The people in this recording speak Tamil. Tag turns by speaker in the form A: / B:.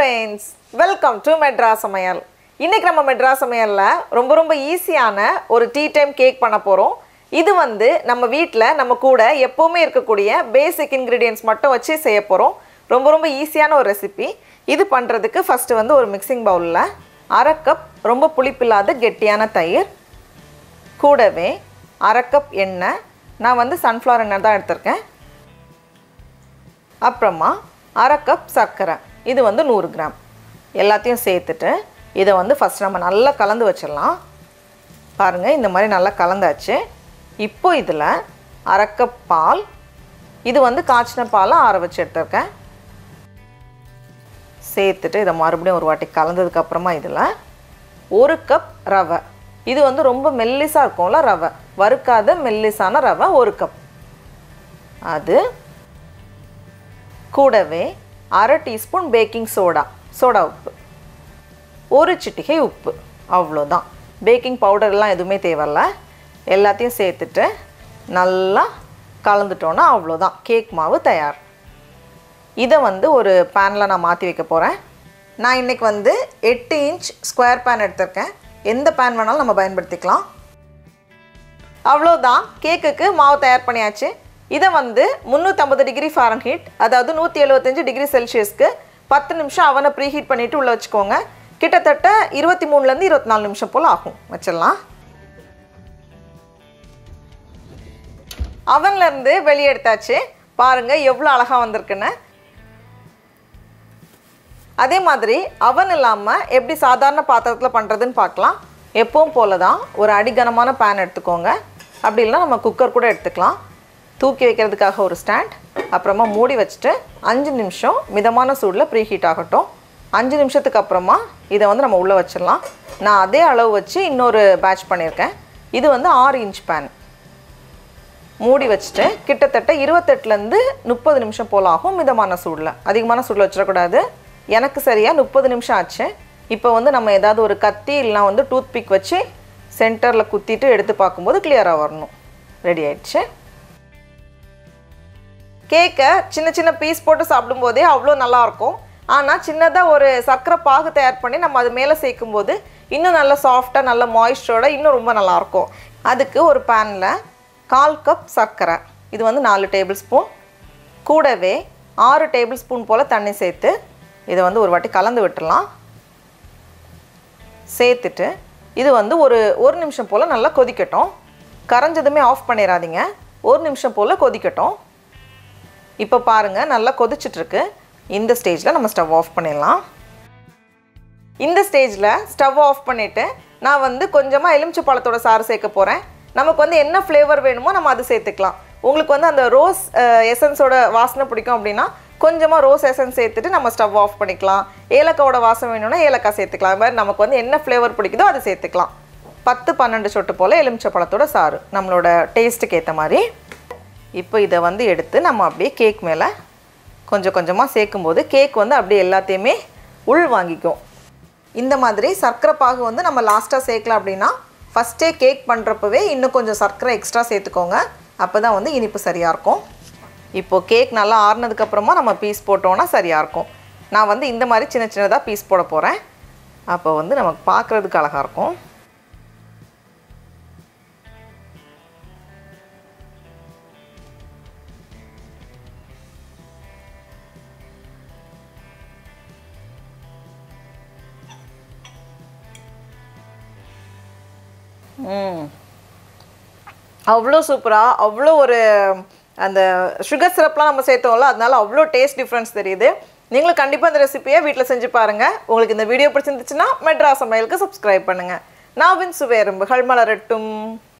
A: ஃப்ரெண்ட்ஸ் வெல்கம் டு மெட்ரா சமையல் இன்னைக்கு நம்ம மெட்ரா சமையலில் ரொம்ப ரொம்ப ஈஸியான ஒரு டீ டைம் கேக் பண்ண போகிறோம் இது வந்து நம்ம வீட்டில் நம்ம கூட எப்போவுமே இருக்கக்கூடிய பேசிக் இன்க்ரீடியன்ஸ் மட்டும் வச்சு செய்ய போகிறோம் ரொம்ப ரொம்ப ஈஸியான ஒரு ரெசிபி இது பண்ணுறதுக்கு ஃபஸ்ட்டு வந்து ஒரு மிக்சிங் பவுலில் அரை கப் ரொம்ப புளிப்பில்லாத கெட்டியான தயிர் கூடவே அரை கப் எண்ணெய் நான் வந்து சன்ஃப்ளவர் எண்ணெய் தான் எடுத்திருக்கேன் அப்புறமா அரை கப் சர்க்கரை இது வந்து நூறு கிராம் எல்லாத்தையும் சேர்த்துட்டு இதை வந்து ஃபஸ்ட் நம்ம நல்லா கலந்து வச்சிடலாம் பாருங்கள் இந்த மாதிரி நல்லா கலந்தாச்சு இப்போ இதில் அரை கப் பால் இது வந்து காய்ச்சின பாலை ஆற வச்சு எடுத்திருக்கேன் சேர்த்துட்டு இதை மறுபடியும் ஒரு வாட்டி கலந்ததுக்கப்புறமா இதில் ஒரு கப் ரவை இது வந்து ரொம்ப மெல்லிஸாக இருக்கும்ல ரவை வறுக்காத மெல்லிஸான ரவை ஒரு கப் அது கூடவே அரை டீஸ்பூன் பேக்கிங் சோடா சோடா உப்பு ஒரு சிட்டிகை உப்பு அவ்வளோதான் பேக்கிங் பவுடர்லாம் எதுவுமே தேவையில்ல எல்லாத்தையும் சேர்த்துட்டு நல்லா கலந்துட்டோன்னா அவ்வளோதான் கேக் மாவு தயார் இதை வந்து ஒரு பேனில் நான் மாற்றி வைக்க போகிறேன் நான் இன்றைக்கி வந்து எட்டு இன்ச் ஸ்கொயர் பேன் எடுத்திருக்கேன் எந்த பேன் வேணாலும் நம்ம பயன்படுத்திக்கலாம் அவ்வளோதான் கேக்குக்கு மாவு தயார் பண்ணியாச்சு இதை வந்து முந்நூற்றம்பது டிகிரி ஃபாரன்ஹீட் அதாவது நூற்றி எழுபத்தஞ்சு டிகிரி செல்சியஸ்க்கு பத்து நிமிஷம் அவனை ப்ரீஹீட் பண்ணிவிட்டு உள்ளே வச்சுக்கோங்க கிட்டத்தட்ட இருபத்தி மூணுலேருந்து இருபத்தி நாலு நிமிஷம் போல் ஆகும் வச்சிடலாம் அவன்லேருந்து வெளியே எடுத்தாச்சு பாருங்கள் எவ்வளோ அழகாக வந்திருக்குன்னு அதே மாதிரி அவன் இல்லாமல் எப்படி சாதாரண பாத்திரத்தில் பண்ணுறதுன்னு பார்க்கலாம் எப்பவும் போல தான் ஒரு அடிகனமான பேன் எடுத்துக்கோங்க அப்படி இல்லைனா நம்ம குக்கர் கூட எடுத்துக்கலாம் தூக்கி வைக்கிறதுக்காக ஒரு ஸ்டாண்ட் அப்புறமா மூடி வச்சுட்டு அஞ்சு நிமிஷம் மிதமான சூடில் ப்ரீ ஹீட் ஆகட்டும் அஞ்சு நிமிஷத்துக்கு அப்புறமா இதை வந்து நம்ம உள்ளே வச்சிடலாம் நான் அதே அளவு வச்சு இன்னொரு பேட்ச் பண்ணியிருக்கேன் இது வந்து ஆறு இன்ச் பேன் மூடி வச்சுட்டு கிட்டத்தட்ட இருபத்தெட்டுலேருந்து முப்பது நிமிஷம் போல் ஆகும் மிதமான சூடில் அதிகமான சூடில் வச்சிடக்கூடாது எனக்கு சரியாக முப்பது நிமிஷம் ஆச்சு இப்போ வந்து நம்ம ஏதாவது ஒரு கத்தி இல்லைனா வந்து டூத் பிக் வச்சு சென்டரில் குத்திட்டு எடுத்து பார்க்கும்போது கிளியராக வரணும் ரெடி ஆயிடுச்சு கேக்கை சின்ன சின்ன பீஸ் போட்டு சாப்பிடும்போதே அவ்வளோ நல்லாயிருக்கும் ஆனால் சின்னதாக ஒரு சர்க்கரை பாகு தயார் பண்ணி நம்ம அது மேலே சேர்க்கும்போது இன்னும் நல்லா சாஃப்டாக நல்ல மாய்ஸ்சரோட இன்னும் ரொம்ப நல்லாயிருக்கும் அதுக்கு ஒரு பேனில் கால் கப் சர்க்கரை இது வந்து நாலு டேபிள் ஸ்பூன் கூடவே ஆறு டேபிள் ஸ்பூன் போல் தண்ணி சேர்த்து இதை வந்து ஒரு வாட்டி கலந்து விட்டுடலாம் சேர்த்துட்டு இது வந்து ஒரு ஒரு நிமிஷம் போல் நல்லா கொதிக்கட்டும் கரைஞ்சதுமே ஆஃப் பண்ணிடாதீங்க ஒரு நிமிஷம் போல் கொதிக்கட்டும் இப்போ பாருங்கள் நல்லா கொதிச்சிட்ருக்கு இந்த ஸ்டேஜில் நம்ம ஸ்டவ் ஆஃப் பண்ணிடலாம் இந்த ஸ்டேஜில் ஸ்டவ் ஆஃப் பண்ணிவிட்டு நான் வந்து கொஞ்சமாக எலுமிச்சை பழத்தோட சாறு சேர்க்க போகிறேன் நமக்கு வந்து என்ன ஃப்ளேவர் வேணுமோ நம்ம அது சேர்த்துக்கலாம் உங்களுக்கு வந்து அந்த ரோஸ் எசன்ஸோட வாசனை பிடிக்கும் அப்படின்னா கொஞ்சமாக ரோஸ் எசன்ஸ் சேர்த்துட்டு நம்ம ஸ்டவ் ஆஃப் பண்ணிக்கலாம் ஏலக்காவோட வாசம் வேணும்னா ஏலக்காய் சேர்த்துக்கலாம் அது மாதிரி நமக்கு வந்து என்ன ஃப்ளேவர் பிடிக்குதோ அதை சேர்த்துக்கலாம் பத்து பன்னெண்டு சொட்டு போல் எலுமிச்சை பழத்தோட சாறு நம்மளோட டேஸ்ட்டுக்கு ஏற்ற மாதிரி இப்போ இதை வந்து எடுத்து நம்ம அப்படியே கேக் மேலே கொஞ்சம் கொஞ்சமாக சேர்க்கும்போது கேக் வந்து அப்படியே எல்லாத்தையுமே உள் வாங்கிக்கும் இந்த மாதிரி சர்க்கரை பாகு வந்து நம்ம லாஸ்ட்டாக சேர்க்கலாம் அப்படின்னா ஃபஸ்ட்டே கேக் பண்ணுறப்பவே இன்னும் கொஞ்சம் சர்க்கரை எக்ஸ்ட்ரா சேர்த்துக்கோங்க அப்போ தான் வந்து இனிப்பு சரியாக இருக்கும் இப்போது கேக் நல்லா ஆறுனதுக்கப்புறமா நம்ம பீஸ் போட்டோன்னா சரியாக இருக்கும் நான் வந்து இந்த மாதிரி சின்ன சின்னதாக பீஸ் போட போகிறேன் அப்போ வந்து நமக்கு பார்க்குறதுக்கு அழகாக இருக்கும் ம் அவ்வளோ சூப்பராக அவ்வளோ ஒரு அந்த சுகர் சிரப்லாம் நம்ம சேர்த்தோம்ல அதனால அவ்வளோ டேஸ்ட் டிஃப்ரென்ஸ் தெரியுது நீங்களும் கண்டிப்பாக இந்த ரெசிபியை வீட்டில் செஞ்சு பாருங்கள் உங்களுக்கு இந்த வீடியோ பிடிச்சிருந்துச்சுன்னா மெட்ராஸ் சமையலுக்கு சப்ஸ்கிரைப் பண்ணுங்கள் நான் வின் சுவேரும்புகள் மலரட்டும்